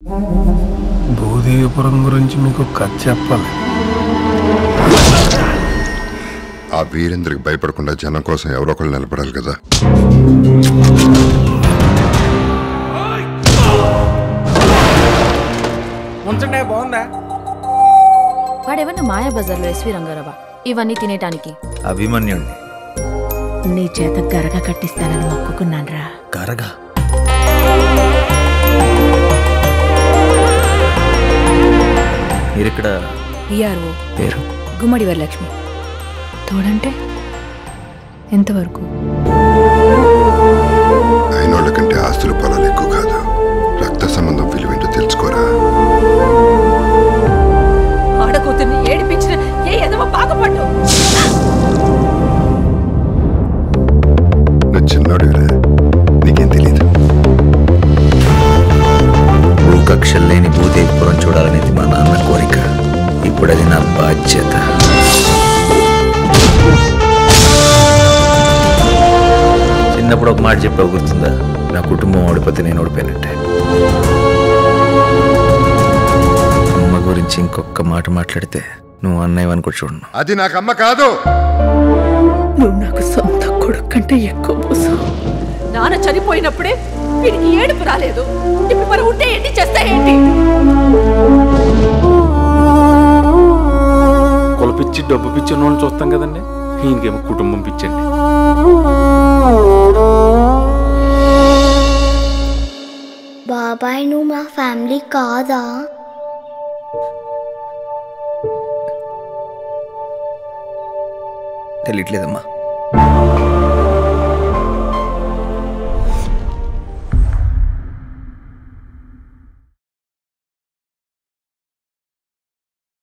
భూదేవిపురం గురించి మీకు కథ చెప్పాలి ఆ వీరేంద్రకి భయపడకుండా జనం కోసం ఎవరో ఒకళ్ళు నిలబడాలి కదా ఉంచండి బాగుందా వాడేమన్నా మాయా బజార్లో ఎస్వి రంగారావా ఇవన్నీ తినేటానికి అభిమన్యుణ్ణి నీ చేత గరగ కట్టిస్తానని మొక్కుకున్నాన్రా కరగా మీరిక్కడ పిఆర్ఓ పేరు గుమ్మడి వరలక్ష్మి తోడంటే ఎంతవరకు అయినోళ్ళ కంటే ఆస్తులు పొలాలు ఎక్కువ కాదు రక్త సంబంధం విలువేంటో తెలుసుకోరా ఆడకూతుర్ని ఏడిపించిన ఏ ఎదవ బాగుపడ్డు నువ్వు చిన్నోడురా నీకేం తెలీదు భూకక్షలు లేని భూదేవిపురం చూడాలనేది మా నాన్న కోరిక ఇప్పుడు అది నా బాధ్యత చిన్నప్పుడు ఒక మాట చెప్పావు గుర్తుందా నా కుటుంబం ఓడిపోతే నేను ఓడిపోయినట్టే అమ్మ గురించి ఇంకొక మాట మాట్లాడితే నువ్వు అన్నయ్య అనుకో చూడను అది నాకు అమ్మ కాదు నువ్వు నాకు సొంత కొడుకు కంటే ఎక్కువ మోసం నాన్న చనిపోయినప్పుడే వీడికి ఏడుపు రాలేదు ఇప్పుడు మరి ఉంటే ఏంటి చేస్తే ఏంటి కులపిచ్చి డబ్బు పిచ్చి ఉన్న వాళ్ళని చూస్తాం కదండి ఈయనకేమో కుటుంబం పిచ్చండి బాబాయ్ నువ్వు మా ఫ్యామిలీ కాదా తెలియట్లేదమ్మా